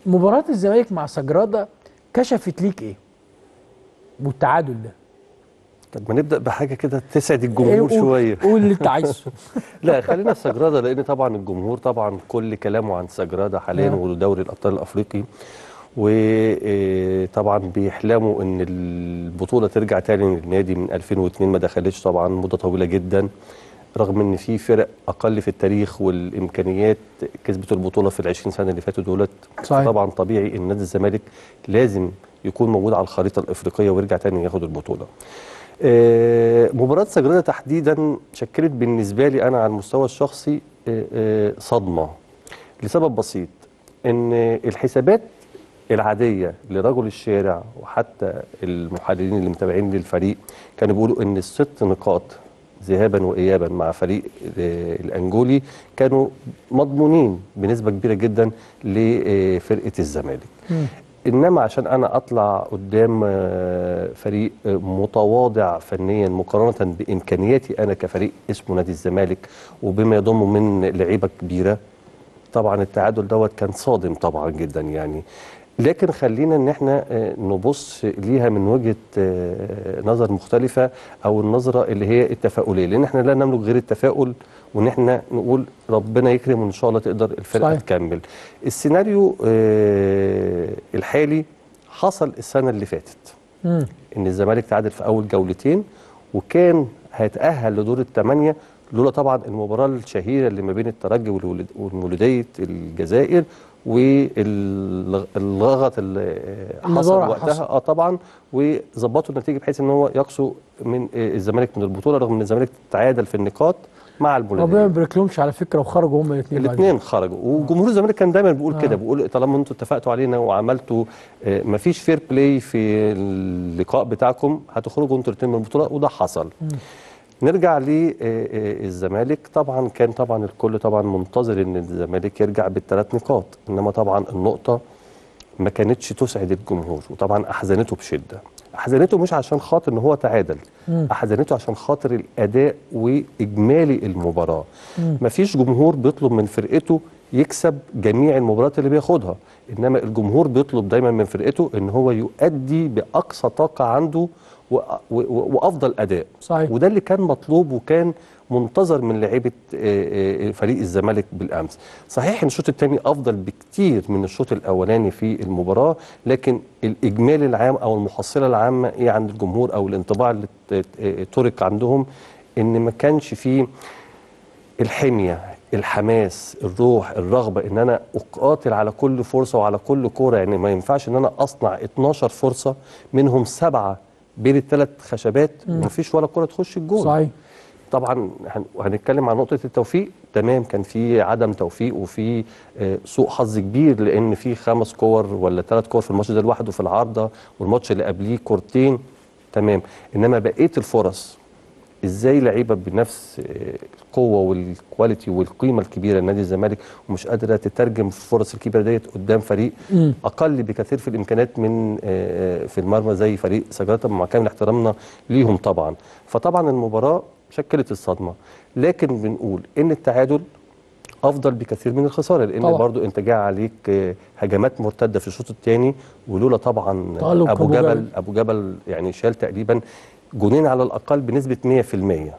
مباراه الزمالك مع سجرادا كشفت ليك ايه والتعادل ده طب ما نبدا بحاجه كده تسعد الجمهور قول- شويه قول اللي انت عايزه لا خلينا في سجرادا لان طبعا الجمهور طبعا كل كلامه عن سجرادا حاليا نعم. ودوري الابطال الافريقي وطبعا بيحلموا ان البطوله ترجع تاني للنادي من 2002 ما دخلتش طبعا مده طويله جدا رغم ان في فرق اقل في التاريخ والامكانيات كسبت البطوله في ال 20 سنه اللي فاتوا دولت صحيح. طبعا طبيعي ان نادي الزمالك لازم يكون موجود على الخريطه الافريقيه ويرجع تاني ياخد البطوله آه، مباراة سجرادة تحديدا شكلت بالنسبة لي أنا على المستوى الشخصي آه، آه، صدمة لسبب بسيط إن الحسابات العادية لرجل الشارع وحتى المحللين اللي متابعين للفريق كانوا بيقولوا إن الست نقاط ذهابا وإيابا مع فريق آه، الأنجولي كانوا مضمونين بنسبة كبيرة جدا لفرقة الزمالك انما عشان انا اطلع قدام آه، فريق آه، متواضع فنيا مقارنه بامكانياتي انا كفريق اسمه نادي الزمالك وبما يضمه من لعيبه كبيره طبعا التعادل دوت كان صادم طبعا جدا يعني لكن خلينا ان احنا آه، نبص ليها من وجهه آه، نظر مختلفه او النظره اللي هي التفاؤليه لان احنا لا نملك غير التفاؤل وان احنا نقول ربنا يكرم وان شاء الله تقدر الفرقه صحيح. تكمل السيناريو آه، الحالي حصل السنه اللي فاتت مم. ان الزمالك تعادل في اول جولتين وكان هيتاهل لدور الثمانيه لولا طبعا المباراه الشهيره اللي ما بين الترجي والولد- والمولوديه الجزائر واللغط اللي حصل المضارع وقتها حصل. اه طبعا وظبطوا النتيجه بحيث ان هو يقصوا من آه، الزمالك من البطوله رغم ان الزمالك تعادل في النقاط مع ربنا ما المولوديه يباركلهمش على فكره وخرجوا هما الاثنين الاثنين خرجوا وجمهور الزمالك كان دايما بيقول آه. كده بيقول طالما انتوا اتفقتوا علينا وعملتوا آه، مفيش فير بلاي في اللقاء بتاعكم هتخرجوا انتوا الاثنين من البطوله وده حصل نرجع للزمالك طبعا كان طبعا الكل طبعا منتظر ان الزمالك يرجع بالثلاث نقاط انما طبعا النقطه ما كانتش تسعد الجمهور وطبعا احزنته بشده احزنته مش عشان خاطر ان هو تعادل احزنته عشان خاطر الاداء واجمالي المباراه مفيش جمهور بيطلب من فرقته يكسب جميع المباريات اللي بياخدها انما الجمهور بيطلب دايما من فرقته ان هو يؤدي باقصى طاقه عنده و- و- وافضل اداء صحيح. وده اللي كان مطلوب وكان منتظر من لعيبه آه، آه، فريق الزمالك بالامس صحيح ان الشوط الثاني افضل بكتير من الشوط الاولاني في المباراه لكن الاجمالي العام او المحصله العامه ايه عند الجمهور او الانطباع اللي ت- آه، ترك عندهم ان ما كانش فيه الحميه الحماس الروح الرغبه ان انا اقاتل على كل فرصه وعلى كل كوره يعني ما ينفعش ان انا اصنع 12 فرصه منهم سبعه بين الثلاث خشبات ومفيش ولا كوره تخش الجول صحيح طبعا هن- هنتكلم عن نقطه التوفيق تمام كان في عدم توفيق وفي آه، سوء حظ كبير لان في خمس كور ولا ثلاث كور في الماتش ده لوحده في العارضه والماتش اللي قبليه كورتين تمام انما بقيه الفرص ازاي لعيبه بنفس آه، القوه والكواليتي والقيمه الكبيره لنادي الزمالك ومش قادره تترجم الفرص الكبيره ديت قدام فريق اقل بكثير في الامكانيات من آه، في المرمى زي فريق سجارة مع كامل احترامنا ليهم طبعا فطبعا المباراه شكلت الصدمه لكن بنقول ان التعادل افضل بكثير من الخساره لان طبعا. برضو انت جاي عليك آه، هجمات مرتده في الشوط الثاني ولولا طبعا تألق ابو أبو جبل جبل. ابو جبل يعني شال تقريبا جونين على الاقل بنسبه 100%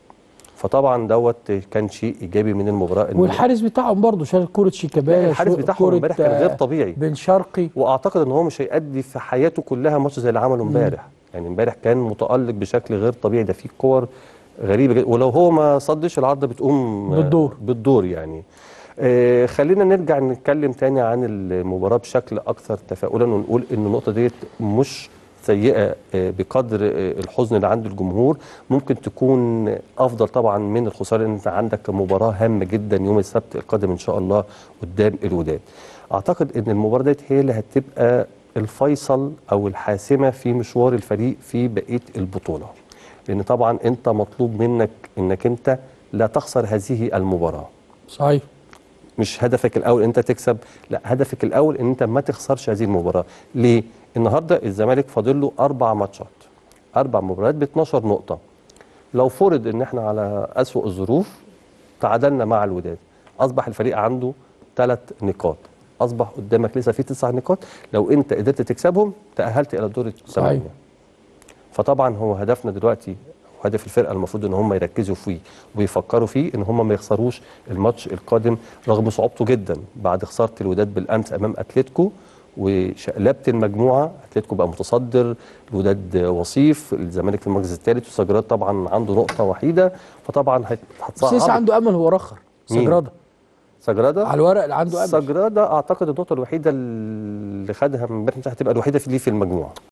فطبعا دوت كان شيء ايجابي من المباراه إن والحارس بتاعهم برضه شال كوره شيكابالا الحارس شو- بتاعهم كرة، امبارح كان غير آه، طبيعي. بن شرقي واعتقد ان هو مش هيأدي في حياته كلها ماتش زي اللي عمله امبارح يعني امبارح كان متألق بشكل غير طبيعي ده في كور غريبه جدا ولو هو ما صدش العارضه بتقوم آه، بالدور. بالدور يعني آه خلينا نرجع نتكلم تاني عن المباراه بشكل اكثر تفاؤلا ونقول ان النقطه ديت مش سيئه آه، بقدر آه، الحزن اللي عند الجمهور ممكن تكون افضل طبعا من الخساره لان انت عندك مباراه هامه جدا يوم السبت القادم ان شاء الله قدام الوداد اعتقد ان المباراه ديت هي اللي هتبقى الفيصل او الحاسمه في مشوار الفريق في بقيه البطوله لان طبعا انت مطلوب منك انك انت لا تخسر هذه المباراه صحيح مش هدفك الاول انت تكسب لا هدفك الاول ان انت ما تخسرش هذه المباراه ليه النهارده الزمالك فاضل له اربع ماتشات اربع مباريات ب 12 نقطه لو فرض ان احنا على اسوأ الظروف تعادلنا مع الوداد اصبح الفريق عنده ثلاث نقاط اصبح قدامك لسه في تسع نقاط لو انت قدرت تكسبهم تاهلت الى دور الثمانيه فطبعا هو هدفنا دلوقتي وهدف الفرقه المفروض ان هم يركزوا فيه ويفكروا فيه ان هم ما يخسروش الماتش القادم رغم صعوبته جدا بعد خساره الوداد بالامس امام اتلتيكو وشقلبه المجموعه اتلتيكو بقى متصدر الوداد وصيف الزمالك في المركز الثالث وسجرات طبعا عنده نقطه وحيده فطبعا هت- بس لسه هتصعب عنده امل هو رخر مين؟ سجراده سجراده على الورق اللي عنده امل سجراده اعتقد النقطه الوحيده اللي خدها من امبارح هتبقى الوحيده في ليه في المجموعه